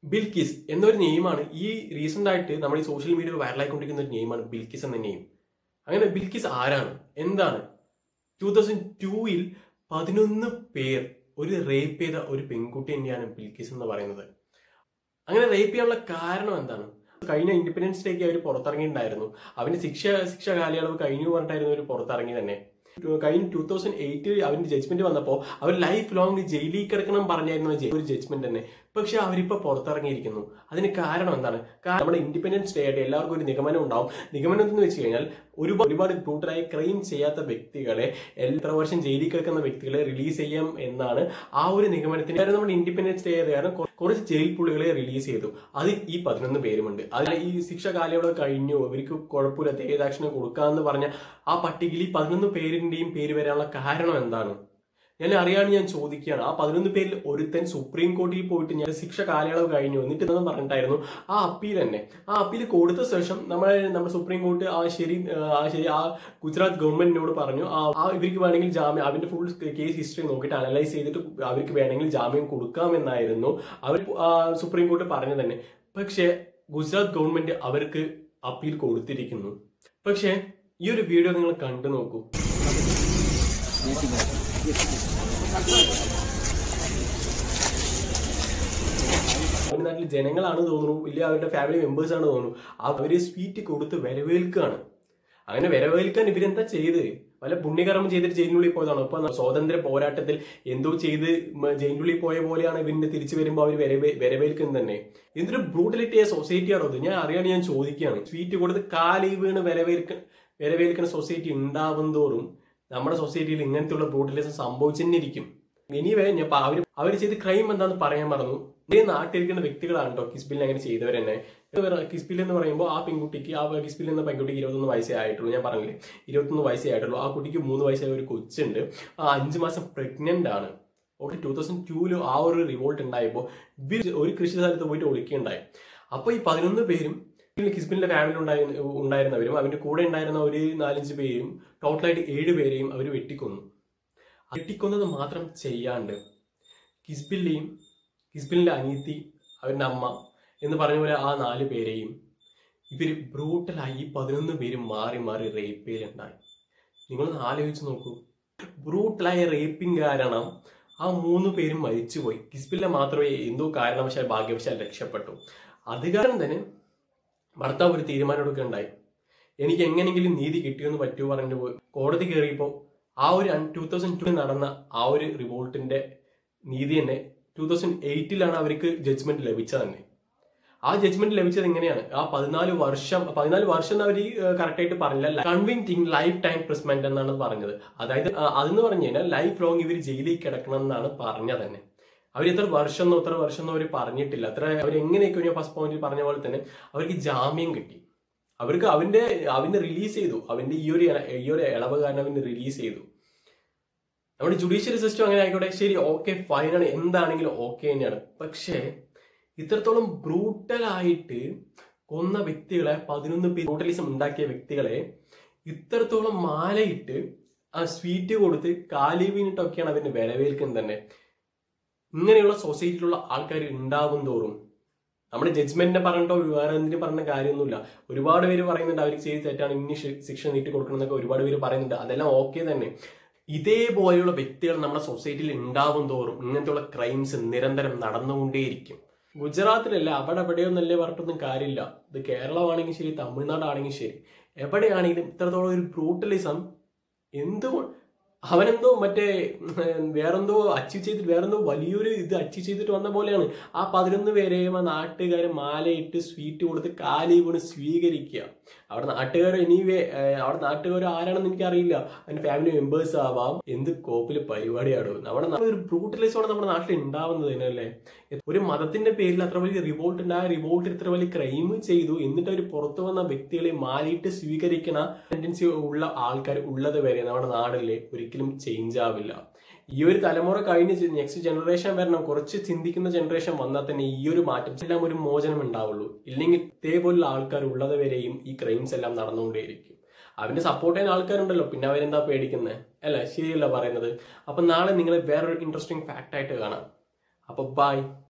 ബിൽക്കിസ് എന്നൊരു നെയിമാണ് ഈ റീസെന്റ് ആയിട്ട് നമ്മൾ ഈ സോഷ്യൽ മീഡിയയിൽ വൈറലായിക്കൊണ്ടിരിക്കുന്ന ഒരു നെയിമാണ് ബിൽക്കിസ് എന്ന നെയിം അങ്ങനെ ബിൽക്കിസ് ആരാണ് എന്താണ് ടൂ തൗസൻഡ് ടൂയിൽ പതിനൊന്ന് പേർ ഒരു റേപ്പ് ചെയ്ത ഒരു പെൺകുട്ടി തന്നെയാണ് ബിൽക്കിസ് എന്ന് പറയുന്നത് അങ്ങനെ റേപ്പ് ചെയ്യാനുള്ള കാരണം എന്താണ് കഴിഞ്ഞ ഇൻഡിപെൻഡൻസ് ഡേക്ക് അവർ പുറത്തിറങ്ങിയിട്ടുണ്ടായിരുന്നു അവന് ശിക്ഷ ശിക്ഷ കാലയളവ് കഴിഞ്ഞു പറഞ്ഞിട്ടായിരുന്നു അവർ പുറത്തിറങ്ങി തന്നെ കഴിഞ്ഞ ടൂ തൗസൻഡ് എയ്റ്റിൽ അവന്റെ ജഡ്ജ്മെന്റ് വന്നപ്പോൾ അവർ ലൈഫ് ലോങ് ജയിലിൽ കിടക്കണം പറഞ്ഞായിരുന്നു ആ ജെ- ഒരു ജഡ്ജ്മെന്റ് തന്നെ പക്ഷെ അവരിപ്പോ പുറത്തിറങ്ങിയിരിക്കുന്നു അതിന് കാരണം എന്താണ് കാരണം നമ്മുടെ ഇൻഡിപെൻഡൻസ് ഡേ ആയിട്ട് എല്ലാവർക്കും ഒരു നിഗമനം ഉണ്ടാവും നിഗമനം എന്ന് വെച്ച് കഴിഞ്ഞാൽ ഒരുപാട് ഒരുപാട് ബ്രൂട്ടലായി ക്രൈം ചെയ്യാത്ത വ്യക്തികളെ എത്ര വർഷം ജയിലിൽ കിടക്കുന്ന വ്യക്തികളെ റിലീസ് ചെയ്യാം എന്നാണ് ആ ഒരു നിഗമനത്തിന് കാരണം നമ്മുടെ ഇൻഡിപെൻഡൻസ് ഡേ ആയത് കാരണം കൊ- കുറച്ച് ജയിൽ പുള്ളികളെ റിലീസ് ചെയ്തു അത് ഈ പതിനൊന്ന് പേരുമുണ്ട് അതിൽ ഈ ശിക്ഷ കാലയളവ് കഴിഞ്ഞു അവർക്ക് കുഴപ്പമില്ല ദേഹദാക്ഷിണ കൊടുക്കാന്ന് പറഞ്ഞ ആ പട്ടികയിൽ ഈ പതിനൊന്ന് പേരിന്റെയും പേര് വരാനുള്ള കാരണം എന്താണ് ഞാൻ അറിയാൻ ഞാൻ ചോദിക്കുകയാണ് ആ പതിനൊന്ന് പേരിൽ ഒരുത്തൻ സുപ്രീം കോടതിയിൽ പോയിട്ട് ഞാൻ ശിക്ഷ കാലയളവ് കഴിഞ്ഞു എന്നിട്ട് എന്ന് പറഞ്ഞിട്ടായിരുന്നു ആ അപ്പീൽ തന്നെ ആ അപ്പീൽ കൊടുത്ത ശേഷം നമ്മളെ നമ്മുടെ സുപ്രീം കോടതി ആ ശരി ആ ശരി ആ ഗുജറാത്ത് ഗവൺമെന്റിനോട് പറഞ്ഞു ആ ആ ഇവർക്ക് വേണമെങ്കിൽ ജാമ്യം അവന്റെ ഫുൾ കേസ് ഹിസ്റ്ററി നോക്കിയിട്ട് അനലൈസ് ചെയ്തിട്ട് അവർക്ക് വേണമെങ്കിൽ ജാമ്യം കൊടുക്കാമെന്നായിരുന്നു അവർ ആ, സുപ്രീം കോടതി പറഞ്ഞു തന്നെ പക്ഷേ ഗുജറാത്ത് ഗവൺമെന്റ് അവർക്ക് അപ്പീൽ കൊടുത്തിരിക്കുന്നു പക്ഷേ ഈ ഒരു വീഡിയോ നിങ്ങൾ കണ്ടു നോക്കൂ അവരുടെ നാട്ടിൽ ജനങ്ങളാണ് തോന്നുന്നു ഇല്ല അവരുടെ ഫാമിലി മെമ്പേഴ്സ് ആണ് തോന്നുന്നു അവര് സ്വീറ്റ് കൊടുത്ത് വരവേൽക്കാണ് അങ്ങനെ വരവേൽക്കാൻ ഇവരെന്താ ചെയ്ത് വല്ല പുണ്യകർമ്മം ചെയ്തിട്ട് ജയിലിനുള്ളിൽ പോയതാണോ ഇപ്പൊ സ്വാതന്ത്ര്യ പോരാട്ടത്തിൽ എന്തോ ചെയ്ത് മ- ജയിലിനുള്ളിൽ പോയ പോലെയാണ് ഇവരിന്റെ തിരിച്ചു വരുമ്പോൾ അവർ വരവേ വരവേൽക്കുന്നത് തന്നെ എന്തൊരു ബ്രൂട്ടലിറ്റി സൊസൈറ്റി ആണോ ഇത് ഞാൻ അറിയാൻ ഞാൻ ചോദിക്കുകയാണ് സ്വീറ്റ് കൊടുത്ത് കാലി വീണ് വരവേൽക്ക വരവേൽക്കുന്ന സൊസൈറ്റി ഉണ്ടാവും തോറും നമ്മുടെ സൊസൈറ്റിയിൽ ഇങ്ങനത്തെയുള്ള ബ്രൂട്ടലിസം സംഭവിച്ചെന്നിരിക്കും എനിവേ ഞാൻ അവർ അവർ ചെയ്ത ക്രൈം എന്താന്ന് പറയാൻ മറന്നു ഇതേ നാട്ടിലിരിക്കുന്ന വ്യക്തികളാണ് കേട്ടോ കിസ്ബിൽ അങ്ങനെ ചെയ്തവർ തന്നെ കിസ്ബിൽ എന്ന് പറയുമ്പോൾ ആ പെൺകുട്ടിക്ക് ആ കിസ്ബിൽ എന്ന പെൺകുട്ടിക്ക് ഇരുപത്തൊന്ന് വയസ്സേ ആയിട്ടുള്ളൂ ഞാൻ പറഞ്ഞില്ലേ ഇരുപത്തൊന്ന് വയസ്സേ ആയിട്ടുള്ളൂ ആ കുട്ടിക്ക് മൂന്ന് വയസ്സായ ഒരു കൊച്ചുണ്ട് ആ അഞ്ച് മാസം പ്രഗ്നന്റ് ആണ് ഓക്കെ ടൂ തൗസൻഡ് ടൂവില് ആ ഒരു റിവോൾട്ട് ഉണ്ടായപ്പോൾ ഇവർ ഒരു കൃഷി സ്ഥലത്ത് പോയിട്ട് ഒളിക്കുകയുണ്ടായി അപ്പോൾ ഈ പതിനൊന്ന് പേരും കിസ്ബിന്റെ ഫാമിലി ഉണ്ടായിരുന്ന ഉണ്ടായിരുന്നവരും അവന്റെ കൂടെ ഉണ്ടായിരുന്ന ഒരു നാലഞ്ച് പേരും ടോട്ടലായിട്ട് ഏഴ് പേരെയും അവർ വെട്ടിക്കൊന്നു വെട്ടിക്കൊന്നത് മാത്രം ചെയ്യാണ്ട് കിസ്ബിലിനെയും കിസ്ബിലിന്റെ അനീതി അവരുടെ അമ്മ എന്ന് പറഞ്ഞ പോലെ ആ നാല് പേരെയും ഇവർ ബ്രൂട്ടലായി ഈ പതിനൊന്ന് പേരും മാറി മാറി റേപ്പ് ചെയ്യലുണ്ടായി നിങ്ങളൊന്ന് ആലോചിച്ച് നോക്കൂ ബ്രൂട്ടലായ റേപ്പിംഗ് കാരണം ആ മൂന്ന് പേരും മരിച്ചുപോയി കിസ്ബിലിനെ മാത്രമേ എന്തോ കാരണവശാൽ ഭാഗ്യവശാൽ രക്ഷപ്പെട്ടു അത് കാരണം തന്നെ ഭർത്താവ് ഒരു തീരുമാനം എടുക്കുകയുണ്ടായി എനിക്ക് എങ്ങനെയെങ്കിലും നീതി കിട്ടിയെന്ന് പറ്റുമോ പറഞ്ഞിട്ട് പോയി കോടതി കയറിയപ്പോൾ ആ ഒരു ടൂ തൗസൻഡ് ടു നടന്ന ആ ഒരു റിവോൾട്ടിന്റെ നീതി തന്നെ ടൂ തൗസൻഡ് എയ്റ്റിലാണ് അവർക്ക് ജഡ്ജ്മെന്റ് ലഭിച്ചത് തന്നെ ആ ജഡ്ജ്മെന്റ് ലഭിച്ചത് എങ്ങനെയാണ് ആ പതിനാല് വർഷം പതിനാല് വർഷം അവർ കറക്റ്റ് ആയിട്ട് പറഞ്ഞില്ല കൺവിൻറ്റിംഗ് ലൈഫ് ടൈം പ്രിസ്മെന്റ് എന്നാണ് പറഞ്ഞത് അതായത് ആ, അതെന്ന് പറഞ്ഞു കഴിഞ്ഞാൽ ലൈഫ് ലോങ് ഇവർ ജയിലിൽ കിടക്കണം എന്നാണ് പറഞ്ഞത് തന്നെ അവർ എത്ര വർഷം എന്നോ എത്ര വർഷം എന്നോ അവർ പറഞ്ഞിട്ടില്ല അത്ര അവർ എങ്ങനെയൊക്കെ ഞാൻ ഫസ്റ്റ് പോയിന്റിൽ പറഞ്ഞ പോലെ തന്നെ അവർക്ക് ജാമ്യം കിട്ടി അവർക്ക് അവന്റെ അവന്റെ റിലീസ് ചെയ്തു അവന്റെ ഈ ഒരു ഇള- ഈ ഒരു ഇളവ് കാരണം അവന്റെ റിലീസ് ചെയ്തു നമ്മുടെ ജുഡീഷ്യറി സിസ്റ്റം അങ്ങനെ ആയിക്കോട്ടെ ശരി ഓക്കെ ഫൈനാണ് എന്താണെങ്കിലും ഓക്കെ തന്നെയാണ് പക്ഷേ ഇത്രത്തോളം ബ്രൂട്ടലായിട്ട് കൊന്ന വ്യക്തികളെ പതിനൊന്ന് പേര് ബ്രൂട്ടലിസം ഉണ്ടാക്കിയ വ്യക്തികളെ ഇത്രത്തോളം മാലയിട്ട് ആ സ്വീറ്റ് കൊടുത്ത് കാലി വീണിട്ടൊക്കെയാണ് അവരിനെ വരവേൽക്കുന്നത് തന്നെ ഇങ്ങനെയുള്ള സൊസൈറ്റിയിലുള്ള ആൾക്കാർ ഉണ്ടാവും തോറും നമ്മുടെ ജഡ്ജ്മെന്റിനെ പറഞ്ഞിട്ടോ വേറെ എന്തിനും പറഞ്ഞ കാര്യമൊന്നുമില്ല ഒരുപാട് പേര് പറയുന്നുണ്ട് അവർക്ക് ചെയ്ത് തെറ്റാണ് ഇനി ശി- ശിക്ഷ നീട്ടി കൊടുക്കണം എന്നൊക്കെ ഒരുപാട് പേര് പറയുന്നുണ്ട് അതെല്ലാം ഓക്കെ തന്നെ ഇതേപോലെയുള്ള വ്യക്തികൾ നമ്മുടെ സൊസൈറ്റിയിൽ ഉണ്ടാവും തോറും ഇങ്ങനത്തെയുള്ള ക്രൈംസ് നിരന്തരം നടന്നുകൊണ്ടേയിരിക്കും ഗുജറാത്തിലല്ല അവിടെ എവിടെയൊന്നല്ലേ പറഞ്ഞിട്ടൊന്നും കാര്യമില്ല ഇത് കേരളമാണെങ്കിൽ ശരി തമിഴ്നാടാണെങ്കിൽ ശരി എവിടെയാണെങ്കിലും ഇത്രത്തോളം ഒരു ബ്രൂട്ടലിസം എന്തോ അവനെന്തോ മറ്റേ ഉം, വേറെന്തോ അച്ചീവ് ചെയ്തിട്ട് വേറെന്തോ വലിയൊരു ഇത് അച്ചീവ് ചെയ്തിട്ട് വന്ന പോലെയാണ് ആ പതിനൊന്ന് പേരെയും ആ നാട്ടുകാർ മാലയിട്ട് സ്വീറ്റ് കൊടുത്ത് കാലി വീണ് സ്വീകരിക്കുക അവിടെ നാട്ടുകാർ എനിവേ അവിടെ നാട്ടുകാർ ആരാണെന്ന് എനിക്കറിയില്ല അതിന്റെ ഫാമിലി മെമ്പേഴ്സ് ആവാം എന്ത് കോപ്പില് പരിപാടിയാണ് നമ്മുടെ നാട്ടിൽ ഒരു ബ്രൂട്ടലിസമാണ് നമ്മുടെ നാട്ടിൽ ഉണ്ടാവുന്നത് തന്നെയല്ലേ ഒരു മതത്തിന്റെ പേരിൽ അത്ര വലിയ റിവോൾട്ട് ഉണ്ട് ആ റിവോൾട്ട് ഇത്ര വലിയ ക്രൈം ചെയ്തു എന്നിട്ട് അവർ പുറത്തു വന്ന വ്യക്തികളെ മാലിയിട്ട് സ്വീകരിക്കണ ടെൻഡൻസി ഉള്ള ആൾക്കാർ ഉള്ളത് വരെ നമ്മുടെ നാടിലെ ഒരിക്കലും ചേഞ്ച് ആവില്ല ഈ ഒരു തലമുറ കഴിഞ്ഞ് നെക്സ്റ്റ് ജനറേഷൻ വരണം കുറച്ച് ചിന്തിക്കുന്ന ജനറേഷൻ വന്നാൽ തന്നെ ഈ ഒരു മാറ്റം എല്ലാം ഒരു മോചനം ഉണ്ടാവുള്ളൂ ഇല്ലെങ്കിൽ ഇതേപോലുള്ള ആൾക്കാർ ഉള്ളത് വരെയും ഈ ക്രൈംസ് എല്ലാം നടന്നുകൊണ്ടേയിരിക്കും അവന്റെ സപ്പോർട്ട് ചെയ്യുന്ന ആൾക്കാരുണ്ടല്ലോ പിന്നെ അവരെന്താ പേടിക്കുന്നത് അല്ല ശരിയല്ല പറയുന്നത് അപ്പൊ നാളെ നിങ്ങളെ വേറൊരു ഇൻട്രസ്റ്റിംഗ് ഫാക്ട് ആയിട്ട് കാണാം അപ്പൊ ബൈ